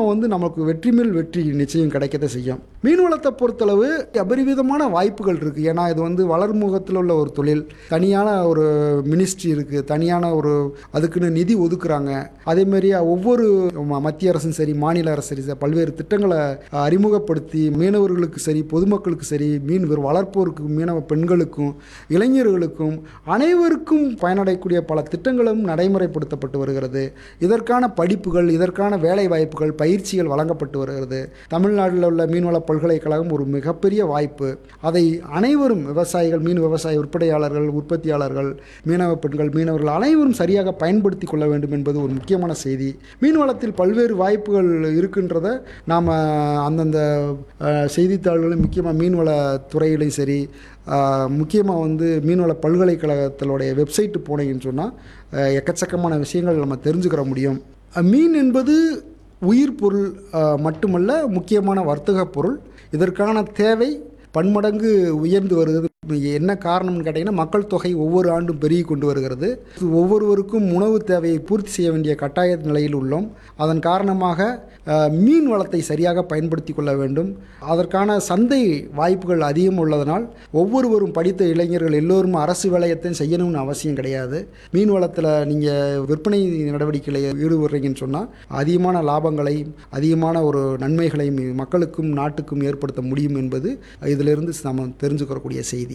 நிச்சயமாக வந்து நமக்கு வெற்றி மேல் வெற்றி நிச்சயம் கிடைக்கத்தை செய்யும் மீன் வளத்தை பொறுத்தளவு அபரிவிதமான வாய்ப்புகள் இருக்குது ஏன்னா இது வந்து வளர்முகத்தில் உள்ள ஒரு தொழில் தனியான ஒரு மினிஸ்ட்ரி இருக்குது தனியான ஒரு அதுக்குன்னு நிதி ஒதுக்குறாங்க அதேமாரி ஒவ்வொரு ம- மத்திய அரசும் சரி மாநில அரசு சரி ச- பல்வேறு திட்டங்களை அஹ், அறிமுகப்படுத்தி மீனவர்களுக்கு சரி பொதுமக்களுக்கு சரி மீன் வெறும் வளர்ப்போருக்கு மீனவ பெண்களுக்கும் இளைஞர்களுக்கும் அனைவருக்கும் பயனடையக்கூடிய பல திட்டங்களும் நடைமுறைப்படுத்தப்பட்டு வருகிறது இதற்கான படிப்புகள் இதற்கான வேலை வாய்ப்புகள் பயிற்சிகள் வழங்கப்பட்டு வருகிறது தமிழ்நாட்டில் உள்ள மீன்வள பல்கலைக்கழகம் ஒரு மிகப்பெரிய வாய்ப்பு அதை அனைவரும் விவசாயிகள் மீன் விவசாய உற்பத்தியாளர்கள் உற்பத்தியாளர்கள் மீனவ பெண்கள் மீனவர்கள் அனைவரும் சரியாக பயன்படுத்தி கொள்ள வேண்டும் என்பது ஒரு முக்கியமான செய்தி மீன் வளத்தில் பல்வேறு வாய்ப்புகள் இருக்கின்றத நாம் அந்தந்த அஹ், செய்தித்தாள்களும் முக்கியமாக மீன்வள துறையிலையும் சரி முக்கியமாக வந்து மீன்வள பல்கலைக்கழகத்தினுடைய வெப்சைட்டு போனீங்கன்னு சொன்னால் எக்கச்சக்கமான விஷயங்கள் நம்ம தெரிஞ்சுக்கிற முடியும் அஹ், மீன் என்பது உயிர் பொருள் அஹ், மட்டுமல்ல முக்கியமான வர்த்தக பொருள் இதற்கான தேவை பன்மடங்கு உயர்ந்து வருகிறது என்ன காரணம்னு கேட்டிங்கன்னா மக்கள் தொகை ஒவ்வொரு ஆண்டும் பெருகி கொண்டு வருகிறது ஒவ்வொருவருக்கும் உணவு தேவையை பூர்த்தி செய்ய வேண்டிய கட்டாய நிலையில் உள்ளோம் அதன் காரணமாக அஹ், மீன் வளத்தை சரியாக பயன்படுத்தி கொள்ள வேண்டும் அதற்கான சந்தை வாய்ப்புகள் அதிகம் உள்ளதனால் ஒவ்வொருவரும் படித்த இளைஞர்கள் எல்லோரும் அரசு வேலையத்தையும் செய்யணும்னு அவசியம் கிடையாது மீன் வளத்தில் நீங்கள் விற்பனை நடவடிக்கையில் ஈடுபடுறீங்கன்னு சொன்னால் அதிகமான லாபங்களை அதிகமான ஒரு நன்மைகளையும் மக்களுக்கும் நாட்டுக்கும் ஏற்படுத்த முடியும் என்பது இதிலிருந்து நம்ம தெரிஞ்சுக்கிறக்கூடிய செய்தி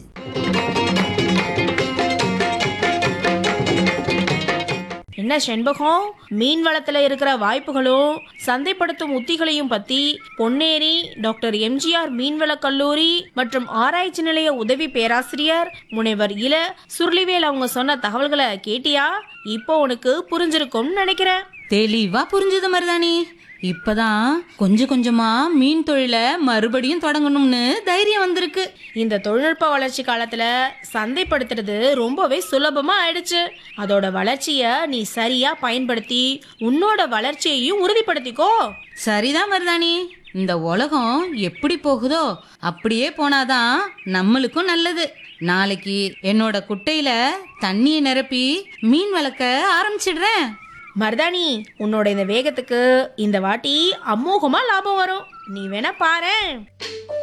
என்ன செண்பகம் மீன் வளத்துல இருக்கிற வாய்ப்புகளும் சந்தைப்படுத்தும் உத்திகளையும் பத்தி பொன்னேரி டாக்டர் எம்ஜிஆர் மீன்வளக் கல்லூரி மற்றும் ஆராய்ச்சி நிலைய உதவி பேராசிரியர் முனைவர் இல சுருளிவேல் அவங்க சொன்ன தகவல்களை கேட்டியா இப்போ உனக்கு புரிஞ்சிருக்கும்னு நினைக்கிறேன் தெளிவா புரிஞ்சது மருதாணி இப்பதான் கொஞ்சம் கொஞ்சமா மீன் தொழிலை மறுபடியும் தொடங்கணும்னு தைரியம் வந்திருக்கு இந்த தொழில்நுட்ப வளர்ச்சி காலத்துல சந்தைப்படுத்துறது ரொம்பவே சுலபமா ஆயிடுச்சு அதோட வளர்ச்சிய நீ சரியா பயன்படுத்தி உன்னோட வளர்ச்சியையும் உறுதிப்படுத்திக்கோ சரிதான் மருதாணி இந்த உலகம் எப்படி போகுதோ அப்படியே போனாதான் நம்மளுக்கும் நல்லது நாளைக்கு என்னோட குட்டையில தண்ணியை நிரப்பி மீன் வளர்க்க ஆரம்பிச்சிடுறேன் மருதாணி உன்னோட இந்த வேகத்துக்கு இந்த வாட்டி அமோகமா லாபம் வரும் நீ வேணா பாரேன்